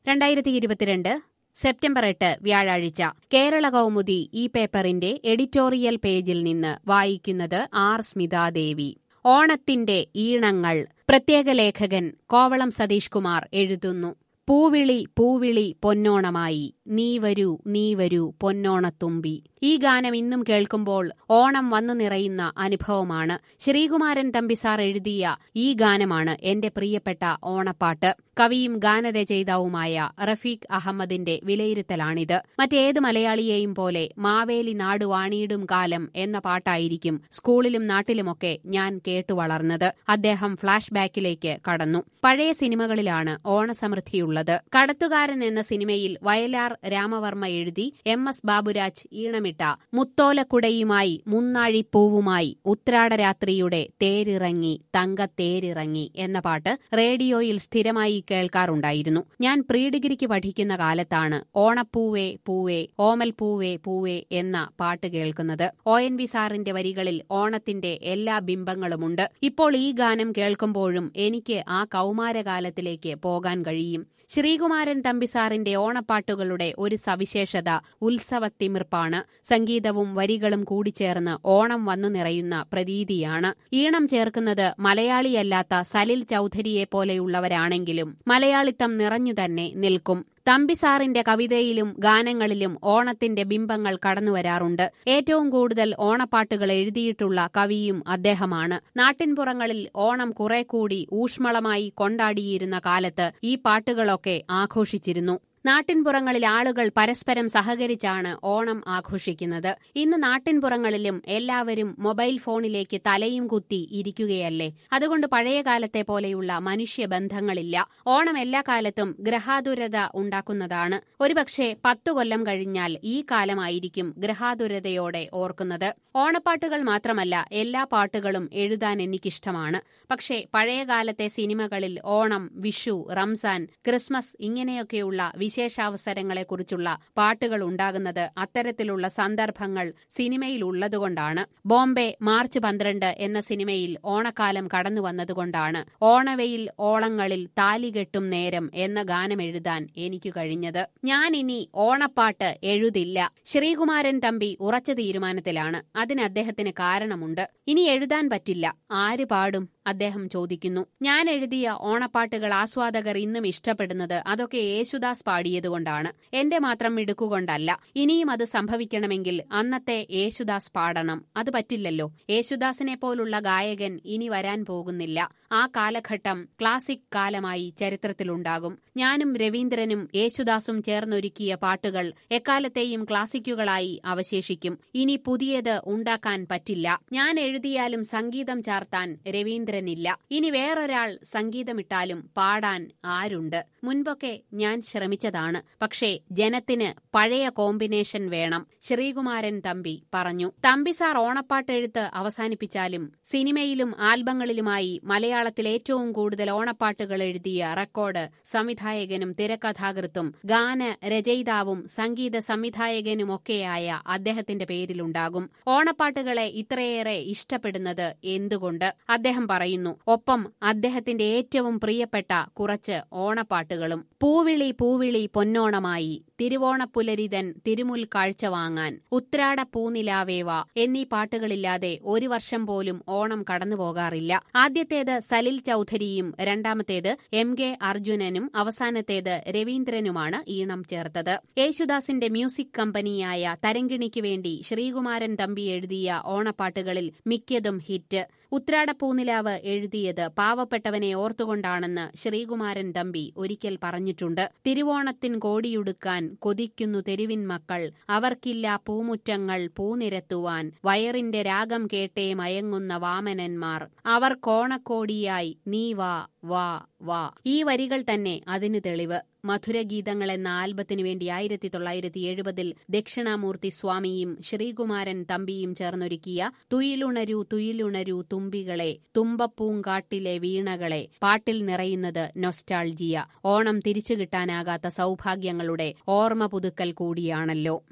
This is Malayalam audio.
രണ്ടായിരത്തി ഇരുപത്തിരണ്ട് സെപ്റ്റംബർ എട്ട് വ്യാഴാഴ്ച കേരള കൗമുദി ഈ പേപ്പറിന്റെ എഡിറ്റോറിയൽ പേജിൽ നിന്ന് വായിക്കുന്നത് ആർ സ്മിതാദേവി ഓണത്തിന്റെ ഈണങ്ങൾ പ്രത്യേക ലേഖകൻ കോവളം സതീഷ് കുമാർ എഴുതുന്നു പൂവിളി പൂവിളി പൊന്നോണമായി നീ വരൂ നീ വരൂ പൊന്നോണത്തുമ്പി ഈ ഗാനം ഇന്നും കേൾക്കുമ്പോൾ ഓണം വന്നു നിറയുന്ന അനുഭവമാണ് ശ്രീകുമാരൻ തമ്പിസാർ എഴുതിയ ഈ ഗാനമാണ് എന്റെ പ്രിയപ്പെട്ട ഓണപ്പാട്ട് കവിയും ഗാനരചയിതാവുമായ റഫീഖ് അഹമ്മദിന്റെ വിലയിരുത്തലാണിത് മറ്റേത് മലയാളിയെയും പോലെ മാവേലി നാട് വാണിയിടും കാലം എന്ന പാട്ടായിരിക്കും സ്കൂളിലും നാട്ടിലുമൊക്കെ ഞാൻ കേട്ടുവളർന്നത് അദ്ദേഹം ഫ്ളാഷ് ബാക്കിലേക്ക് കടന്നു പഴയ സിനിമകളിലാണ് ഓണസമൃദ്ധിയുള്ളത് കടത്തുകാരൻ എന്ന സിനിമയിൽ വയലാർ രാമവർമ്മ എഴുതി എം എസ് ബാബുരാജ് ഈണമിട്ട മുത്തോലക്കുടയുമായി മുന്നാഴിപ്പൂവുമായി ഉത്രാടരാത്രിയുടെ തേരിറങ്ങി തങ്കത്തേരിറങ്ങി എന്ന പാട്ട് റേഡിയോയിൽ സ്ഥിരമായി കേൾക്കാറുണ്ടായിരുന്നു ഞാൻ പ്രീ ഡിഗ്രിക്ക് പഠിക്കുന്ന കാലത്താണ് ഓണപ്പൂവേ പൂവേ ഓമൽ പൂവേ പൂവേ എന്ന പാട്ട് കേൾക്കുന്നത് ഒ എൻ വി സാറിന്റെ വരികളിൽ ഓണത്തിന്റെ എല്ലാ ബിംബങ്ങളുമുണ്ട് ഇപ്പോൾ ഈ ഗാനം കേൾക്കുമ്പോഴും എനിക്ക് ആ കൗമാരകാലത്തിലേക്ക് പോകാൻ കഴിയും ശ്രീകുമാരൻ തമ്പിസാറിന്റെ ഓണപ്പാട്ടുകളുടെ ഒരു സവിശേഷത ഉത്സവത്തിമിർപ്പാണ് സംഗീതവും വരികളും കൂടിച്ചേർന്ന് ഓണം വന്നു നിറയുന്ന പ്രതീതിയാണ് ഈണം ചേർക്കുന്നത് മലയാളിയല്ലാത്ത സലിൽ ചൌധരിയെ പോലെയുള്ളവരാണെങ്കിലും മലയാളിത്തം നിറഞ്ഞുതന്നെ നിൽക്കും തമ്പിസാറിന്റെ കവിതയിലും ഗാനങ്ങളിലും ഓണത്തിന്റെ ബിംബങ്ങൾ കടന്നുവരാറുണ്ട് ഏറ്റവും കൂടുതൽ ഓണപ്പാട്ടുകൾ എഴുതിയിട്ടുള്ള കവിയും അദ്ദേഹമാണ് നാട്ടിൻപുറങ്ങളിൽ ഓണം കുറെ കൂടി ഊഷ്മളമായി കൊണ്ടാടിയിരുന്ന കാലത്ത് ഈ പാട്ടുകളൊക്കെ ആഘോഷിച്ചിരുന്നു നാട്ടിൻപുറങ്ങളിൽ ആളുകൾ പരസ്പരം സഹകരിച്ചാണ് ഓണം ആഘോഷിക്കുന്നത് ഇന്ന് നാട്ടിൻപുറങ്ങളിലും എല്ലാവരും മൊബൈൽ ഫോണിലേക്ക് തലയും കുത്തി ഇരിക്കുകയല്ലേ അതുകൊണ്ട് പഴയ കാലത്തെ പോലെയുള്ള മനുഷ്യബന്ധങ്ങളില്ല ഓണം എല്ലാ കാലത്തും ഗ്രഹാതുരത ഉണ്ടാക്കുന്നതാണ് ഒരുപക്ഷെ പത്തു കൊല്ലം കഴിഞ്ഞാൽ ഈ കാലമായിരിക്കും ഗ്രഹാതുരതയോടെ ഓർക്കുന്നത് ഓണപ്പാട്ടുകൾ മാത്രമല്ല എല്ലാ പാട്ടുകളും എഴുതാൻ എനിക്കിഷ്ടമാണ് പക്ഷേ പഴയകാലത്തെ സിനിമകളിൽ ഓണം വിഷു റംസാൻ ക്രിസ്മസ് ഇങ്ങനെയൊക്കെയുള്ള വിശേഷാവസരങ്ങളെക്കുറിച്ചുള്ള പാട്ടുകൾ ഉണ്ടാകുന്നത് അത്തരത്തിലുള്ള സന്ദർഭങ്ങൾ സിനിമയിൽ ഉള്ളതുകൊണ്ടാണ് ബോംബെ മാർച്ച് പന്ത്രണ്ട് എന്ന സിനിമയിൽ ഓണക്കാലം കടന്നു വന്നതുകൊണ്ടാണ് ഓണവെയിൽ ഓളങ്ങളിൽ താലികെട്ടും നേരം എന്ന ഗാനം എഴുതാൻ എനിക്ക് കഴിഞ്ഞത് ഞാൻ ഇനി ഓണപ്പാട്ട് എഴുതില്ല ശ്രീകുമാരൻ തമ്പി ഉറച്ച തീരുമാനത്തിലാണ് അതിന് അദ്ദേഹത്തിന് കാരണമുണ്ട് ഇനി എഴുതാൻ പറ്റില്ല ആര് പാടും അദ്ദേഹം ചോദിക്കുന്നു ഞാൻ എഴുതിയ ഓണപ്പാട്ടുകൾ ആസ്വാദകർ ഇന്നും ഇഷ്ടപ്പെടുന്നത് അതൊക്കെ യേശുദാസ് പാടിയതുകൊണ്ടാണ് എന്റെ മാത്രം മിടുക്കുകൊണ്ടല്ല ഇനിയും അത് സംഭവിക്കണമെങ്കിൽ അന്നത്തെ യേശുദാസ് പാടണം അത് പറ്റില്ലല്ലോ യേശുദാസിനെ പോലുള്ള ഗായകൻ ഇനി വരാൻ പോകുന്നില്ല ആ കാലഘട്ടം ക്ലാസിക് കാലമായി ചരിത്രത്തിലുണ്ടാകും ഞാനും രവീന്ദ്രനും യേശുദാസും ചേർന്നൊരുക്കിയ പാട്ടുകൾ എക്കാലത്തെയും ക്ലാസിക്കുകളായി അവശേഷിക്കും ഇനി പുതിയത് ഉണ്ടാക്കാൻ പറ്റില്ല ഞാൻ എഴുതിയാലും സംഗീതം ചാർത്താൻ രവീന്ദ്രനില്ല ഇനി വേറൊരാൾ സംഗീതമിട്ടാലും പാടാൻ ആരുണ്ട് മുൻപൊക്കെ ഞാൻ ശ്രമിച്ചതാണ് പക്ഷേ ജനത്തിന് പഴയ കോമ്പിനേഷൻ വേണം ശ്രീകുമാരൻ തമ്പി പറഞ്ഞു തമ്പിസാർ ഓണപ്പാട്ടെഴുത്ത് അവസാനിപ്പിച്ചാലും സിനിമയിലും ആൽബങ്ങളിലുമായി മലയാളത്തിൽ ഏറ്റവും കൂടുതൽ ഓണപ്പാട്ടുകൾ എഴുതിയ റെക്കോർഡ് സംവിധായകനും തിരക്കഥാകൃത്തും ഗാന രചയിതാവും സംഗീത സംവിധായകനുമൊക്കെയായ അദ്ദേഹത്തിന്റെ പേരിലുണ്ടാകും ഓണപ്പാട്ടുകളെ ഇത്രയേറെ ഇഷ്ടപ്പെടുന്നത് എന്തുകൊണ്ട് അദ്ദേഹം പറയുന്നു ഒപ്പം അദ്ദേഹത്തിന്റെ ഏറ്റവും പ്രിയപ്പെട്ട കുറച്ച് ഓണപ്പാട്ടുകളും പൂവിളി പൂവിളി പൊന്നോണമായി തിരുവോണപ്പുലരിതൻ തിരുമുൽ കാഴ്ച വാങ്ങാൻ ഉത്രാട പൂനിലാവേവ എന്നീ പാട്ടുകളില്ലാതെ ഒരു വർഷം പോലും ഓണം കടന്നുപോകാറില്ല ആദ്യത്തേത് സലിൽ ചൌധരിയും രണ്ടാമത്തേത് എം കെ അർജുനനും അവസാനത്തേത് രവീന്ദ്രനുമാണ് ഈണം ചേർത്തത് യേശുദാസിന്റെ മ്യൂസിക് കമ്പനിയായ തരങ്കിണിക്ക് വേണ്ടി ശ്രീകുമാരൻ തമ്പി എഴുതിയ ഓണപ്പാട്ടുകളിൽ മിക്കതും ഹിറ്റ് ഉത്രാടപ്പൂനിലാവ് എഴുതിയത് പാവപ്പെട്ടവനെ ഓർത്തുകൊണ്ടാണെന്ന് ശ്രീകുമാരൻ തമ്പി ഒരിക്കൽ പറഞ്ഞിട്ടുണ്ട് തിരുവോണത്തിൻ കോടിയുടുക്കാൻ കൊതിക്കുന്നു തെരുവിൻ മക്കൾ അവർക്കില്ല പൂമുറ്റങ്ങൾ പൂനിരത്തുവാൻ വയറിന്റെ രാഗം കേട്ടേ മയങ്ങുന്ന വാമനന്മാർ അവർ കോണക്കോടിയായി നീ വാ വാ വാ ഈ വരികൾ തന്നെ അതിന് തെളിവ് മധുരഗീതങ്ങൾ എന്ന ആൽബത്തിനു വേണ്ടി ആയിരത്തി തൊള്ളായിരത്തി എഴുപതിൽ ദക്ഷിണാമൂർത്തി സ്വാമിയും ശ്രീകുമാരൻ തമ്പിയും ചേർന്നൊരുക്കിയ തുയിലുണരൂ തുയിലുണരൂ തുമ്പികളെ തുമ്പപ്പൂങ്കാട്ടിലെ വീണകളെ പാട്ടിൽ നിറയുന്നത് നൊസ്റ്റാൾജിയ ഓണം തിരിച്ചു കിട്ടാനാകാത്ത സൗഭാഗ്യങ്ങളുടെ ഓർമ്മ പുതുക്കൽ കൂടിയാണല്ലോ